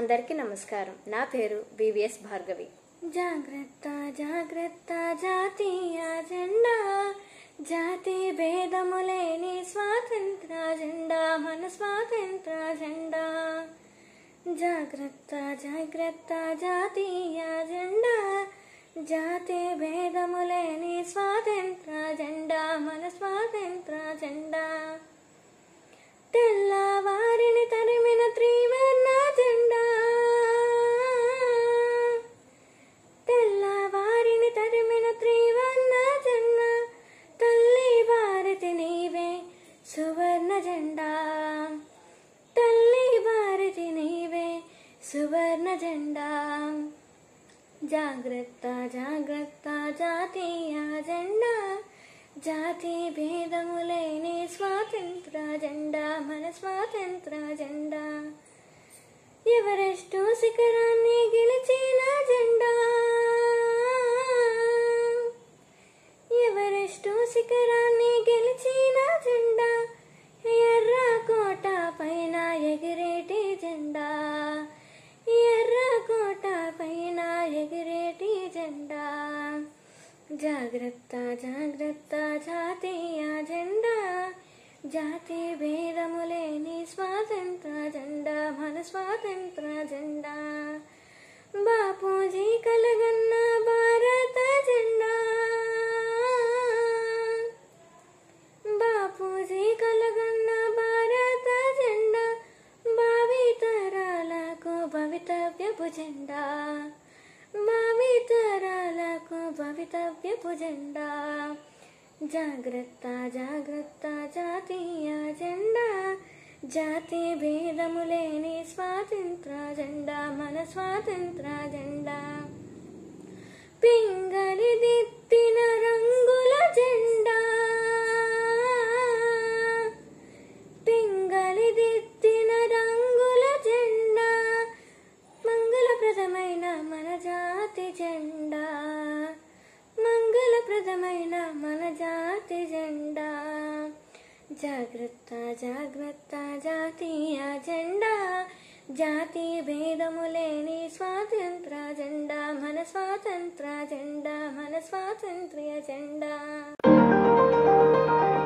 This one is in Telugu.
అందరికీ నమస్కారం నా పేరు బీవీఎస్ భార్గవి జాగ్రత్త జాగ్రత్త జాతీయ జెండా జాతి భేదము లేని స్వాతంత్ర జెండా మన స్వాతంత్ర జెండా జాగ్రత్త జాగ్రత్త జాతీయ జెండా జాతి భేదము లేని స్వాతంత్ర జెండా మన స్వాతంత్ర జెండా తెల్లవారిని తరిమిన త్రివర్ణ జెండా తెల్లవారిని తరిమిన త్రివర్ణ జెండా తల్లి భారతి నీవే సువర్ణ జెండా తల్లి భారతి నీవే సువర్ణ జెండా జాగ్రత్త జాగ్రత్త జాతీయ జెండా జాతి భేదము లేని స్వాతంత్ర జెండా మన స్వాతంత్ర జెండా ఎవరెస్టు శిఖరాన్ని గెలిచిన జెండా ఎవరెస్టు శిఖరాన్ని గెలిచిన జెండా ఎర్ర కోట పైన ఎగిరేటి జెండా ఎర్ర కోట పైన ఎగిరేటి జెండా జాగ్రత్త జాగ్రత్త జాతీయ జెండా జాతి భేదము లేని స్వాతంత్ర జెండా మన స్వాతంత్ర జెండా బాపూజీ కలగన్న భారత జెండా బాపూజీ కలగన్న భారత జెండా భావి తరాలకు భవితవ్యపు జెండా భావి తరాలకు భవితవ్యపు జెండా జాగ్రత్త జాగ్రత్త జాతీయ జెండా జాతి భేదము లేని స్వాతంత్ర జెండా మన స్వాతంత్ర జెండా పింగళి దిత్తిన రంగుల జెండా పింగళి దిత్తిన రంగుల జెండా మంగళప్రదమైన మన జాతి జెండా మంగళప్రదమైన మన జాతి జెండా జాగ్రత్త జాగ్రత్త జాతీయ జెండా జాతి భేదము లేని స్వాతంత్ర జెండా మన స్వాతంత్ర జెండా మన స్వాతంత్ర్య జెండా